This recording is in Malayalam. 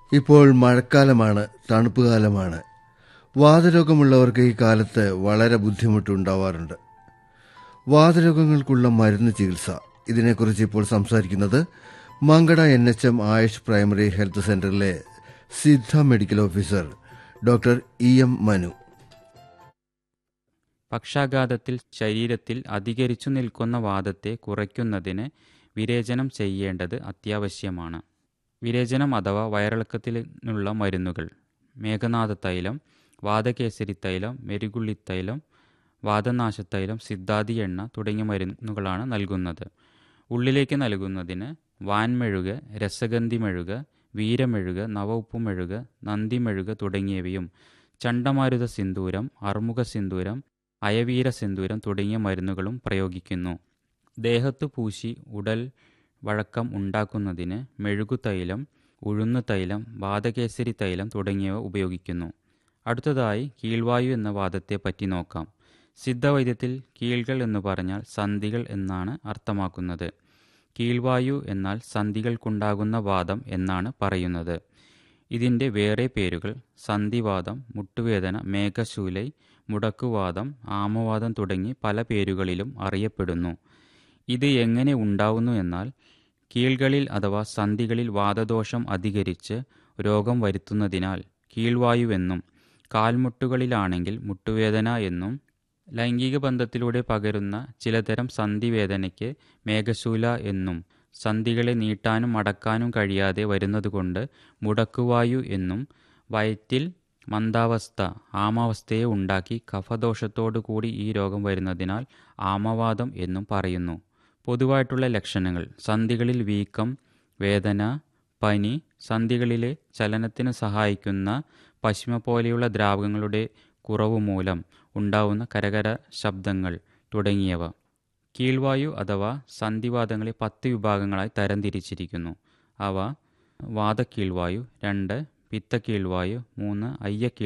ഇപ്പോൾ മഴക്കാലമാണ് തണുപ്പ് കാലമാണ് വാതരോഗമുള്ളവർക്ക് ഈ കാലത്ത് വളരെ ബുദ്ധിമുട്ടുണ്ടാവാറുണ്ട് വാതരോഗങ്ങൾക്കുള്ള മരുന്ന് ചികിത്സ ഇതിനെക്കുറിച്ച് ഇപ്പോൾ സംസാരിക്കുന്നത് Mankada N H M Ayush primary health സെന്ററിലെ Siddha medical officer doctor E M Manu പക്ഷാഘാതത്തിൽ ശരീരത്തിൽ അധികരിച്ചു നിൽക്കുന്ന വാദത്തെ കുറയ്ക്കുന്നതിന് വിരേചനം ചെയ്യേണ്ടത് അത്യാവശ്യമാണ് വിരേചനം അഥവാ വയറിളക്കത്തിനുള്ള മരുന്നുകൾ മേഘനാഥ തൈലം വാതകേസരി തൈലം മെരുകുള്ളിത്തൈലം വാതനാശത്തൈലം സിദ്ധാതി എണ്ണ തുടങ്ങിയ മരുന്നുകളാണ് നൽകുന്നത് ഉള്ളിലേക്ക് നൽകുന്നതിന് വാൻമെഴുക് രസഗന്ധിമെഴുക് വീരമെഴുക് നവഉപ്പുമെഴുക് നന്ദിമെഴുക് തുടങ്ങിയവയും ചണ്ടമാരുത സിന്ദൂരം അർമുഖ സിന്ദൂരം അയവീര സിന്ദൂരം തുടങ്ങിയ മരുന്നുകളും പ്രയോഗിക്കുന്നു ദേഹത്തു പൂശി ഉടൽ വഴക്കം ഉണ്ടാക്കുന്നതിന് മെഴുകു തൈലം ഉഴുന്നു തൈലം വാതകേസരി തൈലം തുടങ്ങിയവ ഉപയോഗിക്കുന്നു അടുത്തതായി കീഴ്വായു എന്ന വാദത്തെ പറ്റി നോക്കാം സിദ്ധവൈദ്യത്തിൽ കീഴ്കൾ എന്ന് പറഞ്ഞാൽ സന്ധികൾ എന്നാണ് അർത്ഥമാക്കുന്നത് കീഴ്വായു എന്നാൽ സന്ധികൾക്കുണ്ടാകുന്ന വാദം എന്നാണ് പറയുന്നത് ഇതിൻ്റെ വേറെ പേരുകൾ സന്ധിവാദം മുട്ടുവേദന മേഘശൂലൈ മുടക്കുവാദം ആമവാദം തുടങ്ങി പല പേരുകളിലും അറിയപ്പെടുന്നു ഇത് എങ്ങനെ ഉണ്ടാവുന്നു എന്നാൽ കീഴ്കളിൽ അഥവാ സന്ധികളിൽ വാദദോഷം അധികരിച്ച് രോഗം വരുത്തുന്നതിനാൽ കീഴ്വായുവെന്നും കാൽമുട്ടുകളിലാണെങ്കിൽ മുട്ടുവേദന എന്നും ലൈംഗിക ബന്ധത്തിലൂടെ പകരുന്ന ചിലതരം സന്ധിവേദനയ്ക്ക് മേഘശൂല എന്നും സന്ധികളെ നീട്ടാനും മടക്കാനും കഴിയാതെ വരുന്നതുകൊണ്ട് മുടക്കുവായു എന്നും വയറ്റിൽ മന്ദാവസ്ഥ ആമാവസ്ഥയെ ഉണ്ടാക്കി കഫദോഷത്തോടു കൂടി ഈ രോഗം വരുന്നതിനാൽ ആമവാദം എന്നും പറയുന്നു പൊതുവായിട്ടുള്ള ലക്ഷണങ്ങൾ സന്ധികളിൽ വീക്കം വേദന പനി സന്ധികളിലെ ചലനത്തിന് സഹായിക്കുന്ന പശ്മ പോലെയുള്ള ദ്രാവകങ്ങളുടെ കുറവ് മൂലം ഉണ്ടാവുന്ന കരകര ശബ്ദങ്ങൾ തുടങ്ങിയവ കീഴ്വായു അഥവാ സന്ധിവാദങ്ങളെ പത്ത് വിഭാഗങ്ങളായി തരംതിരിച്ചിരിക്കുന്നു അവ വാദക്കീഴ്വായു രണ്ട് പിത്തക്കീഴ്വായു മൂന്ന് അയ്യക്കീഴ്